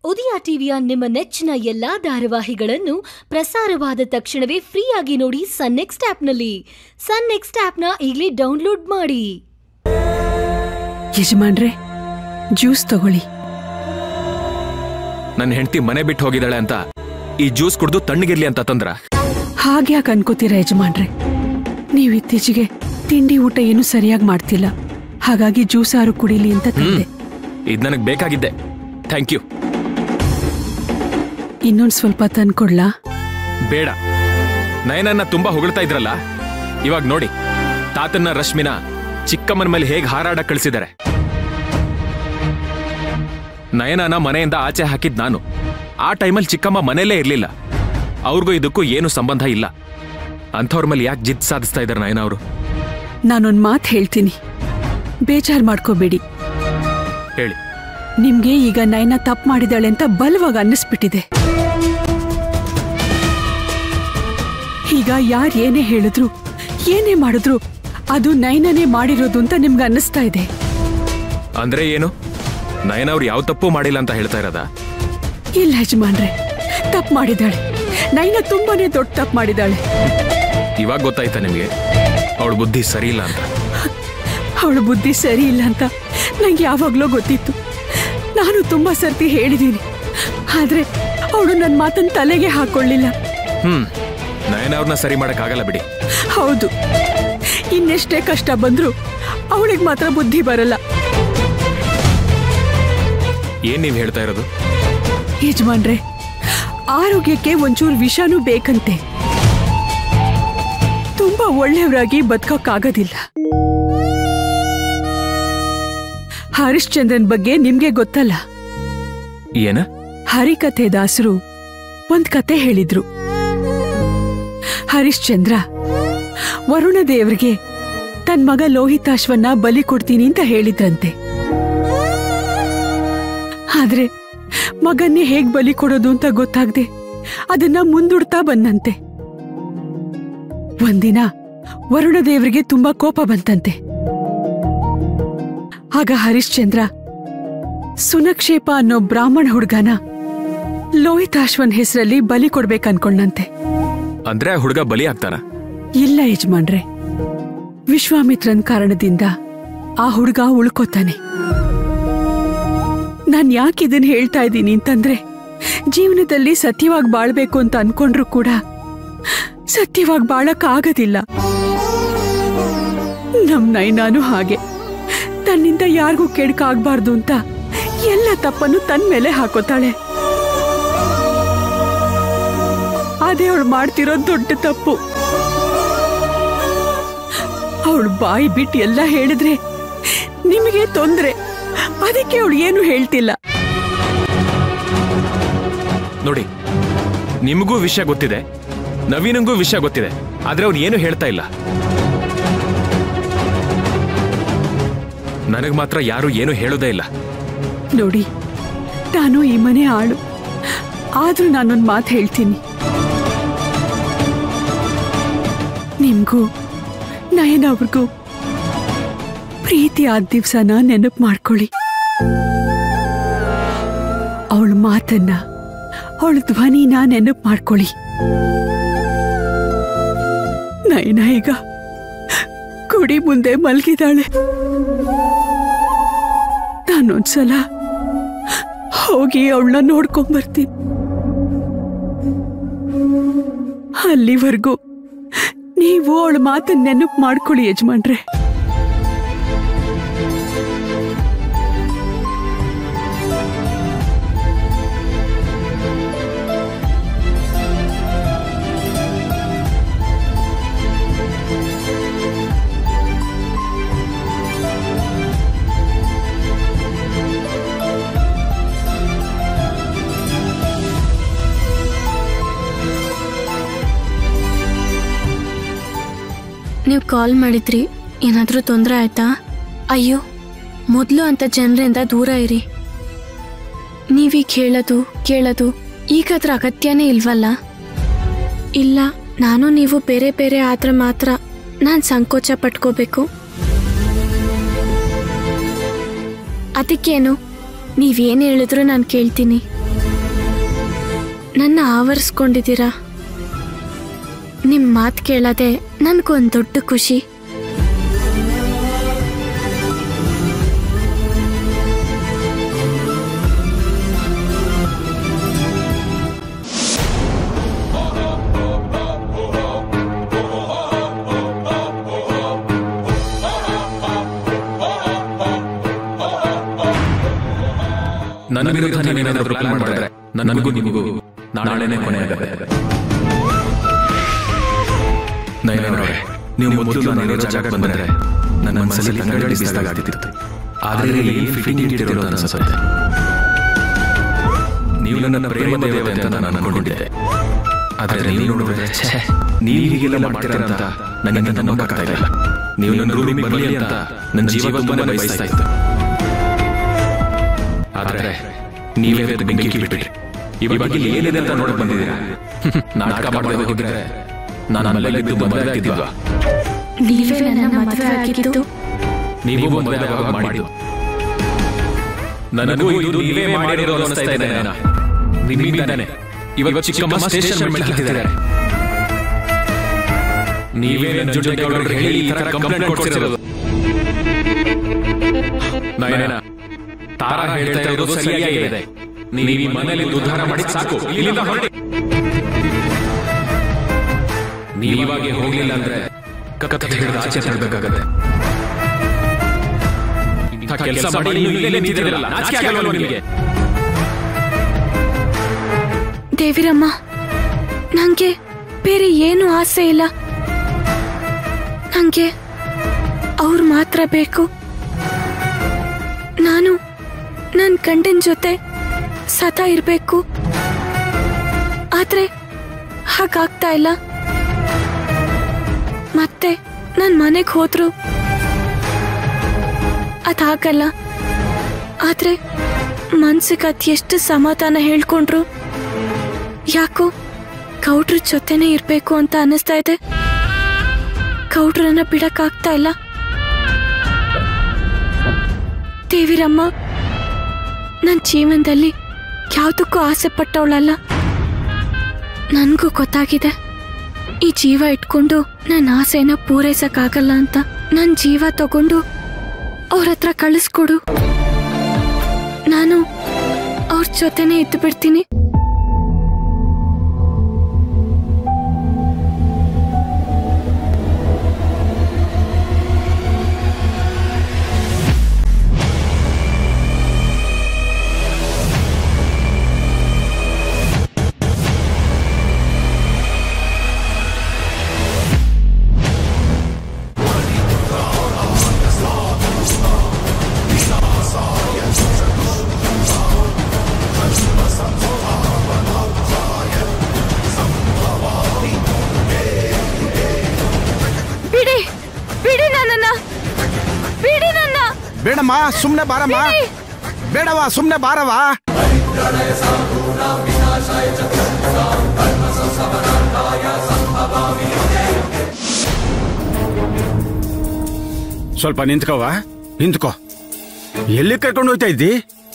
ಉದಯ ಟಿವಿಯ ನಿಮ್ಮ ನೆಚ್ಚಿನ ಎಲ್ಲಾ ಧಾರಾವಾಹಿಗಳನ್ನು ಪ್ರಸಾರವಾದ ತಕ್ಷಣವೇ ಫ್ರೀಯಾಗಿ ನೋಡಿ ಸನ್ ನೆಕ್ಸ್ಟ್ ಆಪ್ನಲ್ಲಿ ಸನ್ ನೆಕ್ಸ್ಟ್ ಆಪ್ನ ಈಗಲೇ ಡೌನ್ಲೋಡ್ ಮಾಡಿ ಯಜಮಾನ್ರೆ ಜ್ಯೂಸ್ ತಗೊಳ್ಳಿ ನನ್ನ ಹೆಂಡತಿ ಮನೆ ಬಿಟ್ಟು ಹೋಗಿದ್ದಾಳೆ ಅಂತ ಈ ಜ್ಯೂಸ್ ಕುಡ್ದು ತಣ್ಣಗಿರ್ಲಿ ಅಂತ ತಂದ್ರ ಹಾಗ್ಯಾಕೆ ಅನ್ಕೋತೀರಾ ಯಜಮಾನ್ರೆ ನೀವು ಇತ್ತೀಚೆಗೆ ತಿಂಡಿ ಊಟ ಏನು ಸರಿಯಾಗಿ ಮಾಡ್ತಿಲ್ಲ ಹಾಗಾಗಿ ಜ್ಯೂಸ್ ಆರು ಕುಡಿಲಿ ಅಂತ ತಂದೆ ಇದ್ ನನಗ್ ಬೇಕಾಗಿದ್ದೆ ಥ್ಯಾಂಕ್ ಯು ಇನ್ನೊಂದ್ ಸ್ವಲ್ಪ ತಂದ್ಕೊಡ್ಲಾ ಬೇಡ ನಯನನ್ನ ತುಂಬಾ ಹೊಗಳ್ತಾ ಇದ್ರಲ್ಲ ಇವಾಗ ನೋಡಿ ತಾತನ್ನ ರಶ್ಮಿನ ಚಿಕ್ಕಮ್ಮನ ಮೇಲೆ ಹೇಗ್ ಹಾರಾಡ ಕಳಿಸಿದ್ದಾರೆ ನಯನನ ಮನೆಯಿಂದ ಆಚೆ ಹಾಕಿದ್ ನಾನು ಆ ಟೈಮಲ್ಲಿ ಚಿಕ್ಕಮ್ಮ ಮನೆಯಲ್ಲೇ ಇರ್ಲಿಲ್ಲ ಅವ್ರಿಗೂ ಇದಕ್ಕೂ ಏನು ಸಂಬಂಧ ಇಲ್ಲ ಅಂಥವ್ರ ಮೇಲೆ ಯಾಕೆ ಜಿದ್ ಸಾಧಿಸ್ತಾ ಇದ್ದಾರೆ ನಯನ ಅವರು ನಾನೊಂದ್ ಮಾತು ಹೇಳ್ತೀನಿ ಬೇಜಾರ್ ಮಾಡ್ಕೋಬೇಡಿ ಹೇಳಿ ನಿಮ್ಗೆ ಈಗ ನಯನ ತಪ್ಪು ಮಾಡಿದಾಳೆ ಅಂತ ಬಲವಾಗಿ ಅನ್ನಿಸ್ಬಿಟ್ಟಿದೆ ಈಗ ಯಾರ್ ಏನೇ ಹೇಳಿದ್ರು ಏನೇ ಮಾಡಿದ್ರು ಅದು ನಯನನೇ ಮಾಡಿರೋದು ಅಂತ ನಿಮ್ಗೆ ಅನ್ನಿಸ್ತಾ ಇದೆ ಅಂದ್ರೆ ಏನು ನಯನ ಅವ್ರು ಯಾವ ತಪ್ಪು ಮಾಡಿಲ್ಲ ಅಂತ ಹೇಳ್ತಾ ಇರೋದಾ ಇಲ್ಲ ಯಜಮಾನ್ರೆ ತಪ್ಪು ಮಾಡಿದಾಳೆ ನೈನ ತುಂಬಾನೇ ದೊಡ್ಡ ತಪ್ಪು ಮಾಡಿದಾಳೆ ಇವಾಗ ಗೊತ್ತಾಯ್ತಾ ನಿಮಗೆ ಅವಳ ಬುದ್ಧಿ ಸರಿ ಇಲ್ಲ ಅಂತ ಅವಳ ಬುದ್ಧಿ ಸರಿ ಇಲ್ಲ ಅಂತ ನಂಗೆ ಯಾವಾಗ್ಲೂ ಗೊತ್ತಿತ್ತು ನಾನು ತುಂಬಾ ಸರ್ತಿ ಹೇಳಿದ್ದೀನಿ ಆದ್ರೆ ಅವಳು ನನ್ನ ಮಾತನ್ನ ತಲೆಗೆ ಹಾಕೊಳ್ಳಿಲ್ಲ ಹ್ಮ್ ನಯನ ಅವ್ರನ್ನ ಸರಿ ಮಾಡಕ್ಕಾಗಲ್ಲ ಬಿಡಿ ಹೌದು ಇನ್ನೆಷ್ಟೇ ಕಷ್ಟ ಬಂದ್ರು ಅವಳಿಗೆ ಮಾತ್ರ ಬುದ್ಧಿ ಬರಲ್ಲ ಏನ್ ನೀವ್ ಹೇಳ್ತಾ ಇರೋದು ಯಜಮಾನ್ರೆ ಆರೋಗ್ಯಕ್ಕೆ ಒಂಚೂರು ವಿಷನೂ ಬೇಕಂತೆ ತುಂಬಾ ಒಳ್ಳೆಯವರಾಗಿ ಬದುಕೋಕ್ಕಾಗೋದಿಲ್ಲ ಹರಿಶ್ಚಂದ್ರನ್ ಬಗ್ಗೆ ನಿಮ್ಗೆ ಗೊತ್ತಲ್ಲ ಏನ ಹರಿಕಥೆ ದಾಸರು ಒಂದ್ ಕತೆ ಹೇಳಿದ್ರು ಹರಿಶ್ಚಂದ್ರ ವರುಣ ದೇವರಿಗೆ ತನ್ ಮಗ ಲೋಹಿತಾಶ್ವನ್ನ ಬಲಿ ಕೊಡ್ತೀನಿ ಅಂತ ಹೇಳಿದ್ರಂತೆ ಆದ್ರೆ ಮಗನ್ನೇ ಹೇಗ್ ಬಲಿ ಕೊಡೋದು ಅಂತ ಗೊತ್ತಾಗ್ದೆ ಅದನ್ನ ಮುಂದೂಡ್ತಾ ಬಂದಂತೆ ಒಂದಿನ ವರುಣ ದೇವರಿಗೆ ತುಂಬಾ ಕೋಪ ಬಂತಂತೆ ಆಗ ಹರಿಶ್ಚಂದ್ರ ಸುನಕ್ಷೇಪ ಅನ್ನೋ ಬ್ರಾಹ್ಮಣ ಹುಡ್ಗನ ಲೋಹಿತಾಶ್ವನ್ ಹೆಸರಲ್ಲಿ ಬಲಿ ಕೊಡ್ಬೇಕನ್ಕೊಂಡಂತೆ ಅಂದ್ರೆ ಆ ಹುಡುಗ ಬಲಿ ಆಗ್ತಾನ ಇಲ್ಲ ಯಜಮಾನ್ರೆ ವಿಶ್ವಾಮಿತ್ರನ್ ಕಾರಣದಿಂದ ಆ ಹುಡುಗ ಉಳ್ಕೋತಾನೆ ನಾನ್ ಯಾಕೆ ಇದನ್ ಹೇಳ್ತಾ ಇದ್ದೀನಿ ಅಂತಂದ್ರೆ ಜೀವನದಲ್ಲಿ ಸತ್ಯವಾಗಿ ಬಾಳ್ಬೇಕು ಅಂತ ಅನ್ಕೊಂಡ್ರು ಕೂಡ ಸತ್ಯವಾಗಿ ಬಾಳಕ್ ಆಗೋದಿಲ್ಲ ನಮ್ ನೈನಾನು ಹಾಗೆ ತನ್ನಿಂದ ಯಾರಿಗೂ ಕೆಡ್ಕಾಗ್ಬಾರ್ದು ಅಂತ ಎಲ್ಲ ತಪ್ಪನ್ನು ತನ್ ಮೇಲೆ ಹಾಕೋತಾಳೆ ಅದೇ ಅವಳು ಮಾಡ್ತಿರೋ ದೊಡ್ಡ ತಪ್ಪು ಅವಳು ಬಾಯಿ ಬಿಟ್ಟು ಎಲ್ಲ ಹೇಳಿದ್ರೆ ನಿಮಗೆ ತೊಂದ್ರೆ ಅದಕ್ಕೆ ಅವಳು ಏನು ಹೇಳ್ತಿಲ್ಲ ನೋಡಿ ನಿಮಗೂ ವಿಷಯ ಗೊತ್ತಿದೆ ನವೀನಂಗೂ ವಿಷಯ ಗೊತ್ತಿದೆ ಆದ್ರೆ ಅವ್ನು ಏನು ಹೇಳ್ತಾ ಇಲ್ಲ ನನಗ್ ಮಾತ್ರ ಯಾರು ಏನು ಹೇಳೋದೇ ಇಲ್ಲ ನೋಡಿ ನಾನು ಈ ಮನೆ ಆಳು ಆದ್ರೂ ನಾನೊಂದು ಮಾತು ಹೇಳ್ತೀನಿ ನಿಮ್ಗೂ ನಯನ ಅವ್ರಿಗೂ ಪ್ರೀತಿ ಆದ ದಿವ್ಸನ ನೆನಪು ಮಾಡ್ಕೊಳ್ಳಿ ಅವಳ ಮಾತನ್ನ ಅವಳ ಧ್ವನಿನ ನೆನಪು ಮಾಡ್ಕೊಳ್ಳಿ ನಯನ ಈಗ ಗುಡಿ ಮುಂದೆ ಮಲಗಿದಾಳೆ ನಾನೊಂದ್ಸಲ ಹೋಗಿ ಅವಳನ್ನ ನೋಡ್ಕೊಂಬರ್ತೀನಿ ಅಲ್ಲಿವರೆಗೂ ನೀವು ಅವಳ ಮಾತನ್ನ ನೆನಪು ಮಾಡ್ಕೊಳ್ಳಿ ಯಜಮಾನ್ರೆ ನೀವು ಕಾಲ್ ಮಾಡಿದ್ರಿ ಏನಾದರೂ ತೊಂದರೆ ಆಯ್ತಾ ಅಯ್ಯೋ ಮೊದಲು ಅಂತ ಜನರಿಂದ ದೂರ ಇರಿ ನೀವೀಗ ಹೇಳೋದು ಕೇಳೋದು ಈಗ ಅದ್ರ ಅಗತ್ಯನೇ ಇಲ್ವಲ್ಲ ಇಲ್ಲ ನಾನು ನೀವು ಬೇರೆ ಬೇರೆ ಆದ್ರೆ ಮಾತ್ರ ನಾನು ಸಂಕೋಚ ಪಟ್ಕೋಬೇಕು ಅದಕ್ಕೇನು ನೀವೇನು ಹೇಳಿದ್ರು ನಾನು ಕೇಳ್ತೀನಿ ನನ್ನ ಆವರಿಸ್ಕೊಂಡಿದ್ದೀರಾ ನಿಮ್ಮ ಮಾತು ಕೇಳದೆ ನನಗೊಂದು ದೊಡ್ಡ ಖುಷಿ ನನ್ನ ವಿರುದ್ಧ ನೀವೇನಾದ್ರೂ ಪ್ಲಾನ್ ಮಾಡಿದ್ರೆ ನನಗೂ ನಿಮಗೂ ನಾಳೆನೇ ಕೊನೆ ಆಗುತ್ತೆ ನಯನವರೇ ನೀವು ಮೊದಲು ನಾನು ಇರೋ ಜಾಗಕ್ಕೆ ಬಂದ್ರೆ ನನ್ನ ಮನಸ್ಸಲ್ಲಿ ತಂಗಡಿ ಬಿಸಿದಾಗ ಆಗ್ತಿತ್ತು ಆದ್ರೆ ಇಲ್ಲಿ ಫಿಟ್ಟಿಂಗ್ ಇಟ್ಟಿರೋದು ಅನ್ಸುತ್ತೆ ನೀವು ನನ್ನ ಪ್ರೇಮ ದೇವತೆ ಅಂತ ನಾನು ಅನ್ಕೊಂಡಿದ್ದೆ ಆದ್ರೆ ನೀವು ನೋಡಿದ್ರೆ ಛೇ, ನೀವು ಹೀಗೆಲ್ಲ ಮಾಡ್ತೀರಾ ಅಂತ ನನ್ನಿಂದ ನಂಬಕ್ಕಾಗ್ತಾ ಇಲ್ಲ ನೀವು ನನ್ನ ರೂಮಿಗೆ ಬರಲಿ ಅಂತ ನನ್ನ ಜೀವ ತುಂಬಾನೇ ಬಯಸ್ತಾ ಇತ್ತು ಆದ್ರೆ ನೀವೇ ಅದಕ್ಕೆ ಬೆಂಕಿ ಬಿಟ್ಬಿಟ್ರಿ ಈ ಬಗ್ಗೆ ಇಲ್ಲಿ ಏನಿದೆ ಅಂತ ನೋಡಕ್ ಬಂದಿದ್ದೀರಾ ನಾಟಕ ಮಾಡದೆ ಹೋಗಿದ್ರೆ ನಾನು ಮನೆಯಲ್ಲಿದ್ದು ಮದುವೆ ಆಗ್ತಿದ್ವಾ ನೀವೇ ನನ್ನ ಮದುವೆ ಆಗಿದ್ದು ನೀವು ಮದುವೆ ಆಗುವಾಗ ಮಾಡಿದ್ದು ನನಗೂ ಇದು ನೀವೇ ಮಾಡಿರೋದು ಅನಿಸ್ತಾ ಇದೆ ನಯನ. ನಿಮ್ಮಿಂದಾನೆ ಇವಾಗ ಚಿಕ್ಕಮ್ಮ ಸ್ಟೇಷನ್ ಮೇಲೆ ಹಾಕಿದ್ದಾರೆ ನೀವೇ ನನ್ನ ಜೊತೆಗೆ ಅವ್ರಿಗೆ ಹೇಳಿ ಈ ತರ ಕಂಪ್ಲೇಂಟ್ ಕೊಡ್ತಿರೋದು ನಯನ ತಾರಾ ಹೇಳ್ತಾ ಇರೋದು ಸರಿಯಾಗಿ ಇದೆ ನೀವು ಈ ಮನೆಯಲ್ಲಿ ಉದ್ಧಾರ ಮಾಡಿ ಸಾಕು ಇಲ್ಲಿಂದ ಹೊರಡಿ ನೀವಾಗೆ ಹೋಗ್ಲಿಲ್ಲ ಅಂದ್ರೆ ಕತೆ ಹಿಡಿದು ಆಚೆ ತರಬೇಕಾಗತ್ತೆ ಇಂಥ ಕೆಲಸ ಮಾಡಿ ನೀವು ಇಲ್ಲೇ ನಿಂತಿದ್ದೀರಲ್ಲ ನಾಚಿಕೆ ಆಗಲ್ವಾ ನಿಮಗೆ ದೇವಿರಮ್ಮ ನಂಗೆ ಬೇರೆ ಏನು ಆಸೆ ಇಲ್ಲ ನಂಗೆ ಅವ್ರು ಮಾತ್ರ ಬೇಕು ನಾನು ನನ್ನ ಗಂಡನ ಜೊತೆ ಸದಾ ಇರಬೇಕು ಆದ್ರೆ ಹಾಗಾಗ್ತಾ ಇಲ್ಲ ಮತ್ತೆ ನನ್ನ ಮನೆಗೆ ಹೋದ್ರು ಅದಾಗಲ್ಲ ಆದ್ರೆ ಮನ್ಸಿಗೆ ಅದ್ ಎಷ್ಟು ಸಮಾಧಾನ ಹೇಳ್ಕೊಂಡ್ರು ಯಾಕೋ ಗೌಡ್ರ ಜೊತೆನೆ ಇರ್ಬೇಕು ಅಂತ ಅನ್ನಿಸ್ತಾ ಇದೆ ಗೌಡ್ರನ್ನ ಬಿಡಕ್ಕಾಗ್ತಾ ಇಲ್ಲ ದೇವಿರಮ್ಮ ನನ್ನ ಜೀವನದಲ್ಲಿ ಯಾವುದಕ್ಕೂ ಆಸೆ ಪಟ್ಟವಳಲ್ಲ ನನಗೂ ಗೊತ್ತಾಗಿದೆ ಈ ಜೀವ ಇಟ್ಕೊಂಡು ನನ್ನ ಆಸೆನ ಪೂರೈಸಕ್ಕಾಗಲ್ಲ ಅಂತ ನನ್ನ ಜೀವ ತಗೊಂಡು ಅವ್ರ ಹತ್ರ ಕಳಿಸ್ಕೊಡು ನಾನು ಅವ್ರ ಜೊತೆನೆ ಇದ್ದು ಬಿಡ್ತೀನಿ ಬಿಡಿ ಬಿಡಿ ನನ್ನನ್ನ ಬಿಡಿ ನನ್ನ ಬೇಡಮ್ಮ ಸುಮ್ನೆ ಬಾರಮ್ಮ ಬೇಡವಾ ಸುಮ್ನೆ ಬಾರವಾ ಸ್ವಲ್ಪ ನಿಂತ್ಕೋವ ನಿಂತ್ಕೋ ಎಲ್ಲಿ ಕರ್ಕೊಂಡು ಹೋಗ್ತಾ ಇದ್ದಿ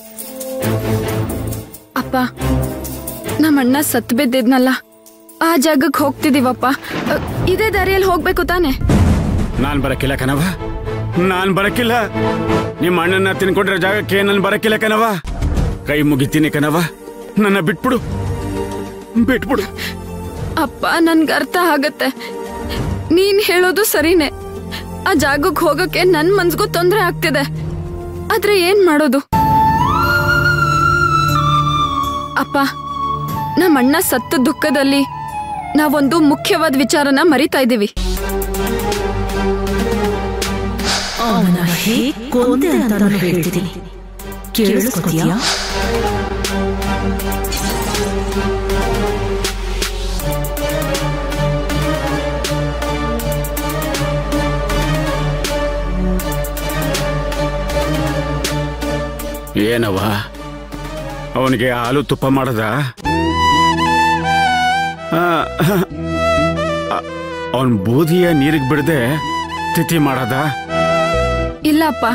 ಅಪ್ಪ ನಮ್ಮ ಅಣ್ಣ ಸತ್ ಬಿದ್ದಿದ್ನಲ್ಲ ಆ ಜಾಗಕ್ಕೆ ಹೋಗ್ತಿದೀವಪ್ಪ ಅ, ಇದೇ ದಾರಿಯಲ್ಲಿ ಹೋಗ್ಬೇಕು ತಾನೆ ನಾನ್ ಬರಕ್ಕಿಲ್ಲ ಕಣವ ನಾನ್ ಬರಕ್ಕಿಲ್ಲ ನಿಮ್ಮ ಅಣ್ಣನ ತಿನ್ಕೊಂಡಿರೋ ಜಾಗಕ್ಕೆ ನಾನು ಬರಕ್ಕಿಲ್ಲ ಕಣವ ಕೈ ಮುಗಿತೀನಿ ಕಣವ ನನ್ನ ಬಿಟ್ಬಿಡು ಬಿಟ್ಬಿಡು ಅಪ್ಪ ನನ್ಗೆ ಅರ್ಥ ಆಗತ್ತೆ ನೀನ್ ಹೇಳೋದು ಸರಿನೇ ಆ ಜಾಗಕ್ಕೆ ಹೋಗಕ್ಕೆ ನನ್ ಮನ್ಸ್ಗೂ ತೊಂದರೆ ಆಗ್ತಿದೆ ಆದ್ರೆ ಏನ್ ಮಾಡೋದು ಅಪ್ಪ ನಮ್ಮ ಅಣ್ಣ ಸತ್ತ ದುಃಖದಲ್ಲಿ ನಾವೊಂದು ಮುಖ್ಯವಾದ ವಿಚಾರನ ಮರಿತಾ ಇದ್ದೀವಿ ಅವನ ಹೇಗ್ ಕೊಂದೆ ಅಂತ ನಾನು ಹೇಳ್ತಿದ್ದೀನಿ ಕೇಳಿಸ್ಕೊತೀಯಾ ಏನವ ಅವನಿಗೆ ಹಾಲು ತುಪ್ಪ ಮಾಡದ ಅವನ್ ಬೂದಿಯ ನೀರಿಗೆ ಬಿಡದೆ ತಿಥಿ ಮಾಡದ ಇಲ್ಲ ಅಪ್ಪ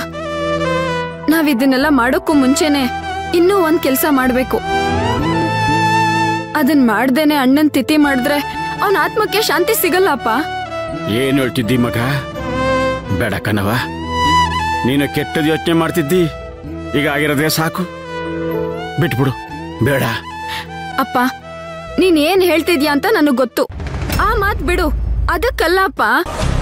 ನಾವ್ ಇದನ್ನೆಲ್ಲ ಮಾಡೋಕ್ಕೂ ಮುಂಚೆನೆ ಇನ್ನೂ ಒಂದ್ ಕೆಲ್ಸ ಮಾಡ್ಬೇಕು ಅದನ್ ಮಾಡ್ದೇನೆ ಅಣ್ಣನ್ ತಿಥಿ ಮಾಡಿದ್ರೆ ಅವನ ಆತ್ಮಕ್ಕೆ ಶಾಂತಿ ಸಿಗಲ್ಲಪ್ಪ ಏನ್ ಹೇಳ್ತಿದ್ದಿ ಮಗ ಬೇಡ ಕಣವ ನೀನು ಕೆಟ್ಟದ ಯೋಚನೆ ಮಾಡ್ತಿದ್ದಿ ಈಗ ಆಗಿರೋದೇ ಸಾಕು ಬಿಟ್ಬಿಡು ಬೇಡ ಅಪ್ಪ ನೀನ್ ಏನ್ ಹೇಳ್ತಿದ್ಯಾ ಅಂತ ನನಗ್ ಗೊತ್ತು ಆ ಮಾತ್ ಬಿಡು ಅದಕ್ಕಲ್ಲಪ್ಪ